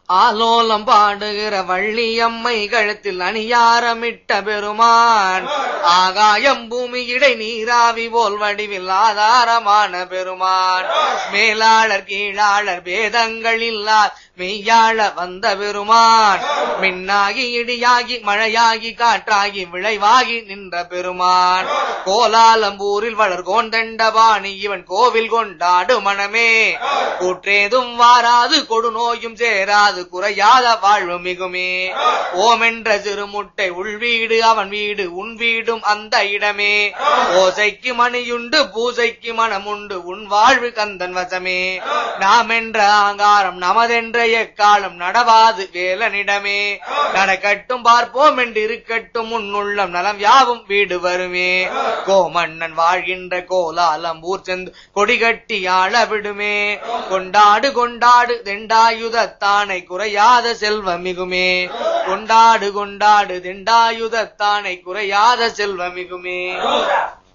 ஆலோலம் பாடுகிற வள்ளியம்மை கழுத்தில் அணியாரமிட்ட பெருமான் ஆகாயம் பூமி இடை நீராவி போல் வடிவில் ஆதாரமான பெருமான் மேலாளர் கீழாளர் பேதங்கள் இல்லா மெய்யாள வந்த பெருமான் மின்னாகி இடியாகி மழையாகி காற்றாகி விளைவாகி நின்ற பெருமான் கோலாலம்பூரில் வளர் கோண்டண்டபாணி இவன் கோவில் கொண்டாடு மனமே கூற்றேதும் வாராது கொடுநோயும் சேராது குறையாத வாழ்வு மிகுமே ஓமென்ற சிறுமுட்டை உள்வீடு அவன் வீடு உன் வீடும் அந்த இடமே ஓசைக்கு மணியுண்டு பூசைக்கு மனமுண்டு உன் வாழ்வு கந்தன் வசமே நாம் என்ற ஆங்காரம் நமதென்ற எக்காலம் நடவாது வேலனிடமே நடக்கட்டும் பார்ப்போம் என்று இருக்கட்டும் உன்னுள்ளம் நலம் யாவும் வீடு வருமே கோமன்னன் வாழ்கின்ற கோலாலம்பூர் செந்து கொடி கட்டி ஆள விடுமே கொண்டாடு கொண்டாடு தெண்டாயுதத்தானை குறையாத செல்வ மிகுமே கொண்டாடு கொண்டாடு தெண்டாயுதத்தானை குறையாத செல்வ மிகுமே